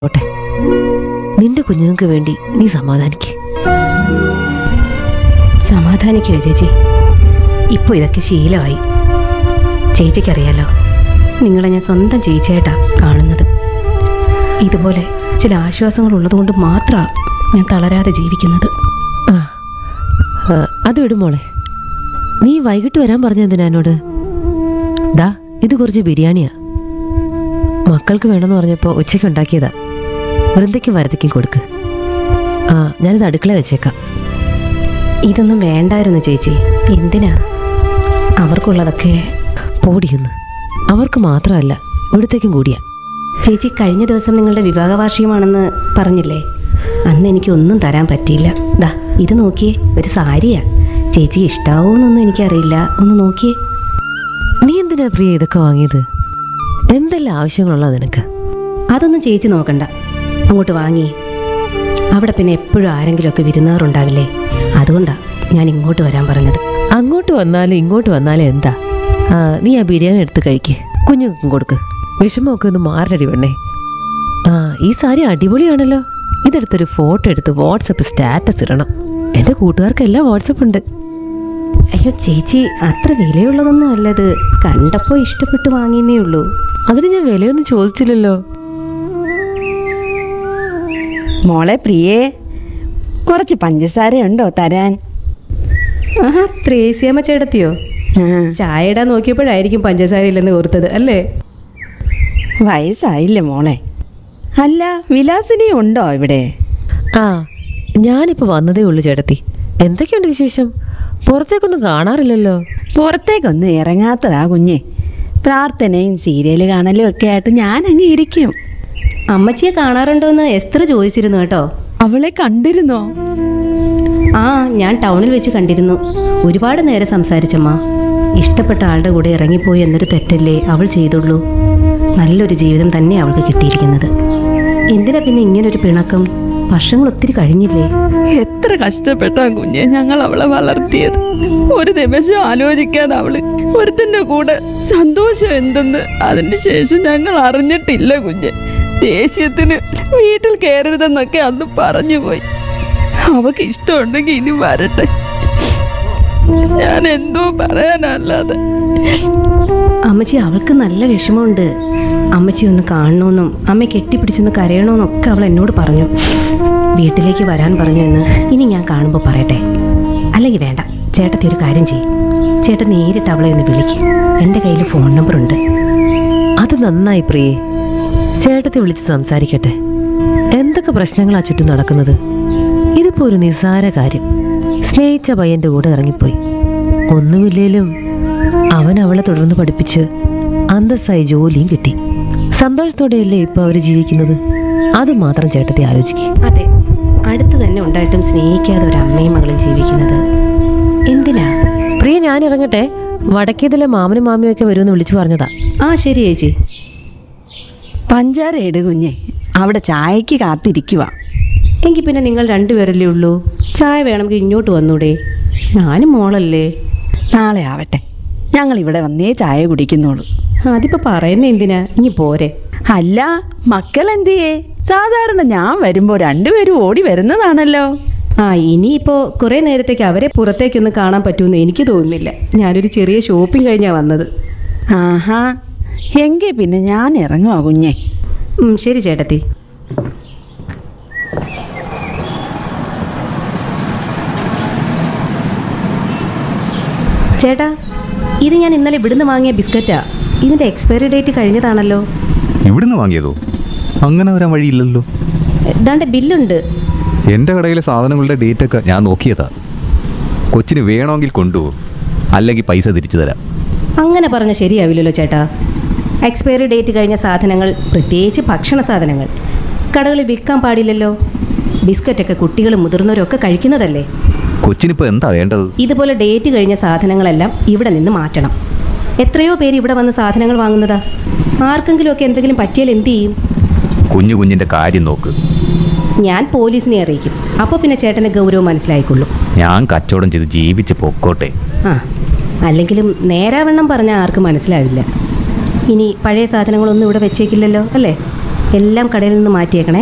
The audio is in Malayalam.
ഓട്ടെ നിന്റെ കുഞ്ഞുങ്ങൾക്ക് വേണ്ടി നീ സമാധാനിക്ക് സമാധാനിക്കുക ചേച്ചി ഇപ്പോൾ ഇതൊക്കെ ശീലമായി ചേച്ചിക്കറിയാലോ നിങ്ങളെ ഞാൻ സ്വന്തം ചേച്ചിയായിട്ടാ കാണുന്നത് ഇതുപോലെ ചില ആശ്വാസങ്ങൾ ഉള്ളതുകൊണ്ട് മാത്രമാണ് ഞാൻ തളരാതെ ജീവിക്കുന്നത് ആ ആ, അത് വിടുമോളെ നീ വൈകിട്ട് വരാൻ പറഞ്ഞ എന്തിനാ എന്നോട് ദാ ഇത് കുറച്ച് ബിരിയാണിയാ മക്കൾക്ക് വേണമെന്ന് പറഞ്ഞപ്പോൾ ഉച്ചയ്ക്ക് ഉണ്ടാക്കിയതാ വൃന്ദയ്ക്കും വരതയ്ക്കും കൊടുക്ക് ആ ഞാനിത് അടുക്കള വെച്ചേക്കാം ഇതൊന്നും വേണ്ടായിരുന്നു ചേച്ചി എന്തിനാ അവർക്കുള്ളതൊക്കെ പോടിയെന്ന് അവർക്ക് മാത്രമല്ല ഇവിടത്തേക്കും കൂടിയാ ചേച്ചി കഴിഞ്ഞ ദിവസം നിങ്ങളുടെ വിവാഹ വാർഷികമാണെന്ന് പറഞ്ഞില്ലേ അന്ന് എനിക്ക് ഒന്നും തരാൻ പറ്റിയില്ല ദാ ഇത് നോക്കിയേ ഒരു സാരിയാ ചേച്ചി ഇഷ്ടാവോന്നൊന്നും എനിക്കറിയില്ല ഒന്ന് നോക്കിയേ നീ എന്തിനാ പ്രിയ ഇതൊക്കെ വാങ്ങിയത് എന്തെല്ലാം ആവശ്യങ്ങളുള്ള നിനക്ക് അതൊന്നും ചേച്ചി നോക്കണ്ട അങ്ങോട്ട് വാങ്ങി അവിടെ പിന്നെ എപ്പോഴും ആരെങ്കിലുമൊക്കെ വിരുന്നാറുണ്ടാവില്ലേ അതുകൊണ്ടാ ഞാൻ ഇങ്ങോട്ട് വരാൻ പറഞ്ഞത് അങ്ങോട്ട് വന്നാലും ഇങ്ങോട്ട് വന്നാലും എന്താ ആ, നീ ആ ബിരിയാണി എടുത്ത് കഴിക്ക് കുഞ്ഞുങ്ങൾക്കും കൊടുക്ക് വിഷമമൊക്കെ ഒന്ന് മാറടി പെണ്ണേ ആ ഈ സാരി അടിപൊളിയാണല്ലോ ഇതെടുത്തൊരു ഫോട്ടോ എടുത്ത് വാട്സപ്പ് സ്റ്റാറ്റസ് ഇടണം എൻ്റെ കൂട്ടുകാർക്കെല്ലാം വാട്സപ്പ് ഉണ്ട് അയ്യോ ചേച്ചി അത്ര വിലയുള്ളതൊന്നും അല്ലത് കണ്ടപ്പോൾ ഇഷ്ടപ്പെട്ട് വാങ്ങിയെന്നേ ഉള്ളൂ അതിന് ഞാൻ വിലയൊന്നും ചോദിച്ചില്ലല്ലോ മോളെ പ്രിയേ കുറച്ച് പഞ്ചസാര ഉണ്ടോ തരാൻ ആഹാ ത്രേസ്യാമ്മ ചേട്ടത്തിയോ ആ, ചായ ഇടാൻ നോക്കിയപ്പോഴായിരിക്കും പഞ്ചസാര ഇല്ലെന്ന് ഓർത്തത് അല്ലേ വയസ്സായില്ലേ മോളെ അല്ല വിലാസിനി ഉണ്ടോ ഇവിടെ ആ ഞാനിപ്പോൾ വന്നതേ ഉള്ളൂ ചേട്ടത്തി എന്തൊക്കെയുണ്ട് വിശേഷം പുറത്തേക്കൊന്നും കാണാറില്ലല്ലോ പുറത്തേക്കൊന്നും ഇറങ്ങാത്തതാ കുഞ്ഞെ പ്രാർത്ഥനയും സീരിയൽ കാണലും ഒക്കെ ആയിട്ട് ഞാൻ അങ്ങ് ഇരിക്കും അമ്മച്ചിയെ കാണാറുണ്ടോന്ന് എസ്ത്ര ചോദിച്ചിരുന്നു കേട്ടോ അവളെ കണ്ടിരുന്നോ ആ ഞാൻ ടൗണിൽ വെച്ച് കണ്ടിരുന്നു ഒരുപാട് നേരം സംസാരിച്ചമ്മ ഇഷ്ടപ്പെട്ട ആളുടെ കൂടെ ഇറങ്ങിപ്പോയി എന്നൊരു തെറ്റല്ലേ അവൾ ചെയ്തുള്ളൂ നല്ലൊരു ജീവിതം തന്നെ അവൾക്ക് കിട്ടിയിരിക്കുന്നത് എന്തിനാ പിന്നെ ഇങ്ങനൊരു പിണക്കം വർഷങ്ങൾ ഒത്തിരി കഴിഞ്ഞില്ലേ എത്ര കഷ്ടപ്പെട്ടാ കുഞ്ഞെ ഞങ്ങൾ അവളെ വളർത്തിയത് ഒരു നിമിഷം ആലോചിക്കാതെ അവള് ഒരുത്തിന്റെ കൂടെ സന്തോഷം എന്തെന്ന് അതിന് ശേഷം ഞങ്ങൾ അറിഞ്ഞിട്ടില്ല കുഞ്ഞെ ദേഷ്യത്തിന് വീട്ടിൽ കയറരുതെന്നൊക്കെ അന്ന് പറഞ്ഞു പോയി അവക്ക് ഇഷ്ടമുണ്ടെങ്കിൽ ഇനി വരട്ടെ ഞാൻ എന്തോ പറയാനല്ലാതെ അമ്മച്ചി അവൾക്ക് നല്ല വിഷമമുണ്ട് അമ്മച്ചി ഒന്ന് കാണണമെന്നും അമ്മ കെട്ടിപ്പിടിച്ചൊന്ന് കരയണമെന്നും ഒക്കെ അവൾ എന്നോട് പറഞ്ഞു വീട്ടിലേക്ക് വരാൻ പറഞ്ഞു എന്ന് ഇനി ഞാൻ കാണുമ്പോൾ പറയട്ടെ അല്ലെങ്കിൽ വേണ്ട ചേട്ടത്തി ഒരു കാര്യം ചെയ്യും ചേട്ടൻ നേരിട്ട് അവളെ ഒന്ന് വിളിക്കും എൻ്റെ കയ്യിൽ ഫോൺ നമ്പർ ഉണ്ട് അത് നന്നായി പ്രിയേ ചേട്ടത്തെ വിളിച്ച് സംസാരിക്കട്ടെ എന്തൊക്കെ പ്രശ്നങ്ങളാ ചുറ്റും നടക്കുന്നത് ഇതിപ്പോ ഒരു നിസ്സാര കാര്യം സ്നേഹിച്ച പയ്യന്റെ കൂടെ ഇറങ്ങിപ്പോയി ഒന്നുമില്ലേലും അവൻ അവളെ തുടർന്ന് പഠിപ്പിച്ച് അന്തസ്സായി ജോലിയും കിട്ടി സന്തോഷത്തോടെയല്ലേ ഇപ്പൊ അവര് ജീവിക്കുന്നത് അത് മാത്രം ചേട്ടത്തെ ആലോചിക്കേ അതെ അടുത്ത് തന്നെ ഉണ്ടായിട്ടും സ്നേഹിക്കാതെ ഒരു അമ്മയും മകളും ജീവിക്കുന്നത് എന്തിനാ പ്രിയ ഞാൻ ഇറങ്ങട്ടെ വടക്കേതിലെ മാമനും മാമിയും ഒക്കെ വരുമെന്ന് വിളിച്ചു പറഞ്ഞതാ ആ ശരി ചേച്ചി പഞ്ചാര ഇട് കുഞ്ഞെ അവിടെ ചായക്ക് കാത്തിരിക്കുക എങ്കിൽ പിന്നെ നിങ്ങൾ രണ്ടുപേരല്ലേ ഉള്ളൂ ചായ വേണമെങ്കിൽ ഇങ്ങോട്ട് വന്നൂടെ ഞാനും മോളല്ലേ നാളെ ആവട്ടെ ഞങ്ങൾ ഇവിടെ വന്നേ ചായ കുടിക്കുന്നുള്ളൂ അതിപ്പോ പറയുന്ന എന്തിനാ ഇനി പോരെ അല്ല മക്കൾ എന്തിയേ സാധാരണ ഞാൻ വരുമ്പോ രണ്ടുപേരും ഓടി വരുന്നതാണല്ലോ ആ ഇനിയിപ്പോ കുറെ നേരത്തേക്ക് അവരെ പുറത്തേക്കൊന്നും കാണാൻ പറ്റുമെന്ന് എനിക്ക് തോന്നുന്നില്ല ഞാനൊരു ചെറിയ ഷോപ്പിംഗ് കഴിഞ്ഞാ വന്നത് ആഹാ എങ്കിൽ പിന്നെ ഞാൻ ഇറങ്ങുവാ കുഞ്ഞെ ഉം, ശരി ചേട്ടത്തി ചേട്ടാ ഇത് ഞാൻ ഇന്നലെ ഇവിടുന്ന് വാങ്ങിയ ബിസ്ക്കറ്റാ ഇതിന്റെ എക്സ്പയറി ഡേറ്റ് കഴിഞ്ഞതാണല്ലോ എവിടുന്ന് വാങ്ങിയതോ അങ്ങനെ വരാൻ വഴിയില്ലല്ലോ ഇതാണ്ട് ബില്ലുണ്ട് എൻ്റെ കടയിലെ സാധനങ്ങളുടെ ഡേറ്റ് ഒക്കെ ഞാൻ നോക്കിയതാ കൊച്ചിന് വേണമെങ്കിൽ കൊണ്ടുപോകും അല്ലെങ്കിൽ പൈസ തിരിച്ചു തരാം അങ്ങനെ പറഞ്ഞ ശരിയാവില്ലല്ലോ ചേട്ടാ എക്സ്പയറി ഡേറ്റ് കഴിഞ്ഞ സാധനങ്ങൾ പ്രത്യേകിച്ച് ഭക്ഷണ സാധനങ്ങൾ കടകളിൽ വിൽക്കാൻ പാടില്ലല്ലോ ബിസ്ക്കറ്റൊക്കെ കുട്ടികളും മുതിർന്നവരും ഒക്കെ കഴിക്കുന്നതല്ലേ കൊച്ചിനിപ്പോൾ എന്താ വേണ്ടത് ഇതുപോലെ ഡേറ്റ് കഴിഞ്ഞ സാധനങ്ങളെല്ലാം ഇവിടെ നിന്ന് മാറ്റണം എത്രയോ പേര് ഇവിടെ വന്ന് സാധനങ്ങൾ വാങ്ങുന്നതാ ആർക്കെങ്കിലുമൊക്കെ എന്തെങ്കിലും പറ്റിയാൽ എന്ത് ചെയ്യും കുഞ്ഞു കുഞ്ഞിൻ്റെ കാര്യം നോക്ക് ഞാൻ പോലീസിനെ അറിയിക്കും അപ്പോൾ പിന്നെ ചേട്ടന് ഗൗരവം മനസ്സിലായിക്കൊള്ളും ഞാൻ കച്ചവടം ചെയ്ത് ജീവിച്ച് പൊക്കോട്ടെ ആ അല്ലെങ്കിലും നേരാവണ്ണം പറഞ്ഞാൽ ആർക്കും മനസ്സിലാവില്ല ഇനി പഴയ സാധനങ്ങളൊന്നും ഇവിടെ വെച്ചേക്കില്ലല്ലോ അല്ലേ എല്ലാം കടയിൽ നിന്ന് മാറ്റിയേക്കണേ